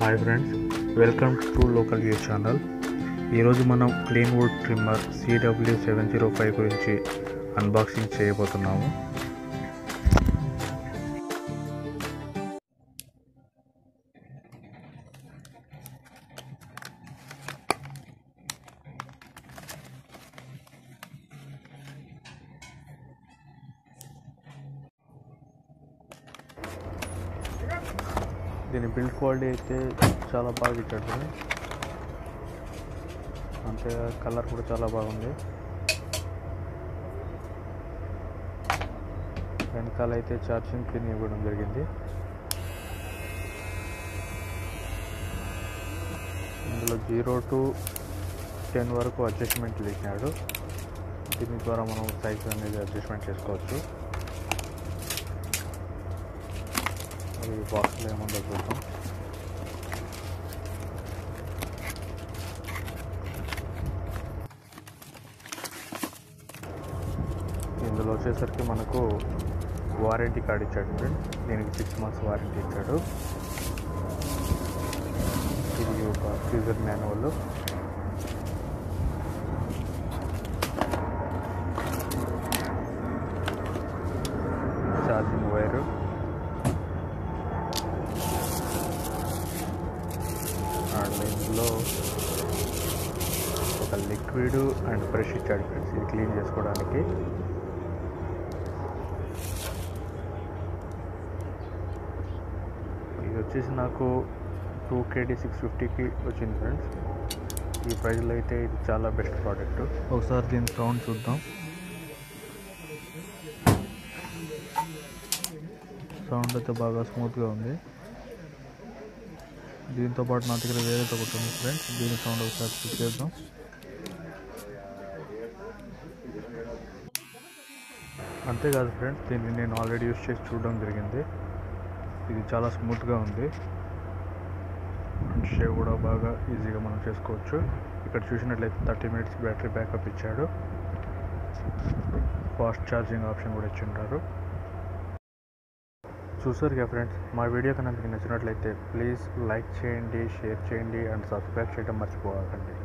hi friends welcome to local view channel ఈరోజు మనం clean wood trimmer CW seven zero five గురించి unboxing చేయబోతున్నాము దీని బిల్డ్ క్వాలిటీ అయితే చాలా బాగా ఇచ్చాడు అంతే కలర్ కూడా చాలా బాగుంది వెనకాల అయితే ఛార్జింగ్ పిన్ ఇవ్వడం జరిగింది ఇందులో జీరో టు టెన్ వరకు అడ్జస్ట్మెంట్లు ఇచ్చినాడు దీని ద్వారా మనం సైజ్ అనేది అడ్జస్ట్మెంట్ చేసుకోవచ్చు అది బాక్స్లో ఏముందో చూద్దాం ఇందులో వచ్చేసరికి మనకు వారంటీ కార్డ్ ఇచ్చాడు ఫ్రెండ్ దీనికి సిక్స్ మంత్స్ వారంటీ ఇచ్చాడు ఇది ఒక user manual charging wire and ఇందులో ఒక లిక్విడ్ అండ్ బ్రష్ ఇచ్చాడు ఫ్రెండ్స్ ఇది క్లీన్ చేసుకోవడానికి ఇది వచ్చేసి నాకు టూ కేడీ సిక్స్ ఫిఫ్టీకి వచ్చింది ఫ్రెండ్స్ ఈ ప్రైస్లో అయితే ఇది చాలా బెస్ట్ ప్రోడక్ట్ ఒకసారి దీని సౌండ్ చూద్దాం సౌండ్ అయితే బాగా స్మూత్గా ఉంది దీంతో పాటు నా దగ్గర వేరేతో ఒకటి ఉంది ఫ్రెండ్స్ దీని సౌండ్ ఒకసారి చెక్ చేద్దాం అంతేకాదు ఫ్రెండ్స్ దీన్ని నేను ఆల్రెడీ యూస్ చేసి చూడడం జరిగింది ఇది చాలా స్మూత్గా ఉంది అండ్ షేవ్ కూడా బాగా ఈజీగా మనం చేసుకోవచ్చు ఇక్కడ చూసినట్లయితే థర్టీ మినిట్స్ బ్యాటరీ బ్యాకప్ ఇచ్చాడు ఫాస్ట్ ఛార్జింగ్ ఆప్షన్ కూడా ఇచ్చింటారు చూసారు కదా ఫ్రెండ్స్ మా వీడియో కనుక మీకు నచ్చినట్లయితే ప్లీజ్ లైక్ చేయండి షేర్ చేయండి అండ్ సబ్స్క్రైబ్ చేయడం మర్చిపోకండి